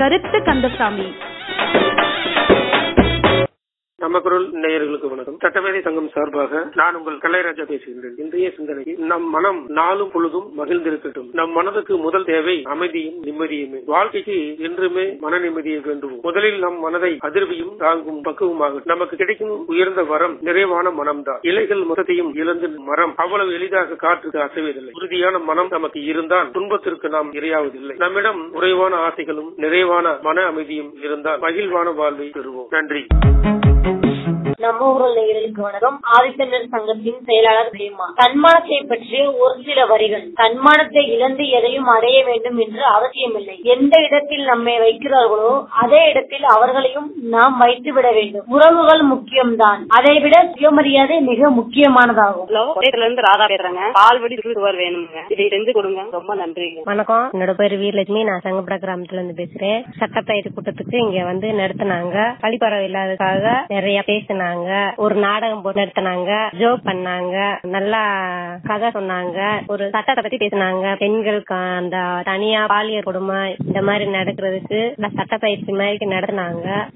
கருத்து கந்தசாமி நம்ம குரல் நேயர்களுக்கு வணக்கம் சட்டமேதை சங்கம் சார்பாக நான் உங்கள் கலைராஜா பேசுகின்றேன் இன்றைய சிந்தனைக்கு நம் மனம் நாளும் பொழுதும் மகிழ்ந்திருக்கட்டும் நம் மனதுக்கு முதல் தேவை அமைதியும் நிம்மதியுமே வாழ்க்கைக்கு என்றுமே மன நிம்மதியை வேண்டுவோம் முதலில் நம் மனதை அதிர்வியும் தாங்கும் பக்குவமாக நமக்கு கிடைக்கும் உயர்ந்த வரம் நிறைவான மனம்தான் இலைகள் மொத்தத்தையும் இழந்து மரம் அவ்வளவு எளிதாக காற்றுக்கு அசைவதில்லை உறுதியான மனம் நமக்கு இருந்தால் துன்பத்திற்கு நாம் இரையாவதில்லை நம்மிடம் குறைவான ஆசைகளும் நிறைவான மன அமைதியும் இருந்தால் மகிழ்வான வாழ்வை பெறுவோம் நன்றி நம்ம ஊரல் நேயர்களுக்கு வணக்கம் ஆதித்தனர் சங்கத்தின் செயலாளர் பிரேமா தன்மானத்தை பற்றிய ஒரு சில வரிகள் தன்மானத்தை இழந்து எதையும் அடைய வேண்டும் என்று அவசியமில்லை எந்த இடத்தில் நம்மை வைக்கிறார்களோ அதே இடத்தில் அவர்களையும் நாம் வைத்து விட வேண்டும் உறவுகள் முக்கியம்தான் அதைவிட சுயமரியாதை மிக முக்கியமானதாகும் ஹலோ கோயத்துல இருந்து ராதா பேசுறேங்க பால்வடி சுடுவர் வேணுங்க இதை செஞ்சு கொடுங்க ரொம்ப நன்றிங்க வணக்கம் என்னோட பேர் வீரலட்சுமி நான் சங்கப்பட கிராமத்துல இருந்து பேசுறேன் சட்டப்பயிற்சி கூட்டத்துக்கு இங்க வந்து நடத்தினாங்க பழிப்பறவை இல்லாததுக்காக நிறைய பேசினாங்க ஒரு நாடகம் போட்டு நடத்தினாங்க ஜோக் பண்ணாங்க நல்லா கதை சொன்னாங்க ஒரு சட்டத்தை பத்தி பேசினாங்க பெண்களுக்கு அந்த தனியா பாலியல் கொடுமை இந்த மாதிரி நடக்கிறதுக்கு சட்டப்பயிற்சி மாதிரி நடத்தினாங்க